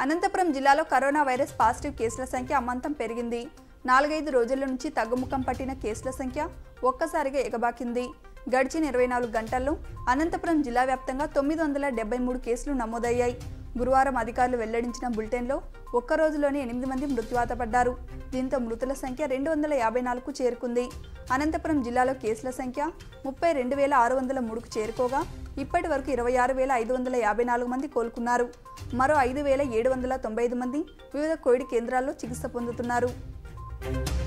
అనంతపురం జిల్లాలో corona virus positive కేసుల సంఖ్య అమాంతం పెరిగింది నాలుగైదు రోజుల నుంచి తగ్గుముఖం పట్టిన కేసుల సంఖ్య ఒక్కసారిగా ఎగబాకింది గడిచిన ఇరవై నాలుగు గంటల్లో అనంతపురం జిల్లా వ్యాప్తంగా తొమ్మిది వందల డెబ్బై మూడు కేసులు నమోదయ్యాయి గురువారం అధికారులు వెల్లడించిన బులెటిన్లో ఒక్క రోజులోనే ఎనిమిది మంది మృత్యువాత పడ్డారు దీంతో మృతుల సంఖ్య రెండు వందల యాభై నాలుగుకు చేరుకుంది అనంతపురం జిల్లాలో కేసుల సంఖ్య ముప్పై రెండు వేల ఆరు వందల మూడుకు చేరుకోగా ఇప్పటి వరకు ఇరవై ఆరు వేల ఐదు వందల యాభై నాలుగు మంది కోలుకున్నారు మరో ఐదు వేల ఏడు వందల తొంభై ఐదు మంది వివిధ కోవిడ్ కేంద్రాల్లో చికిత్స పొందుతున్నారు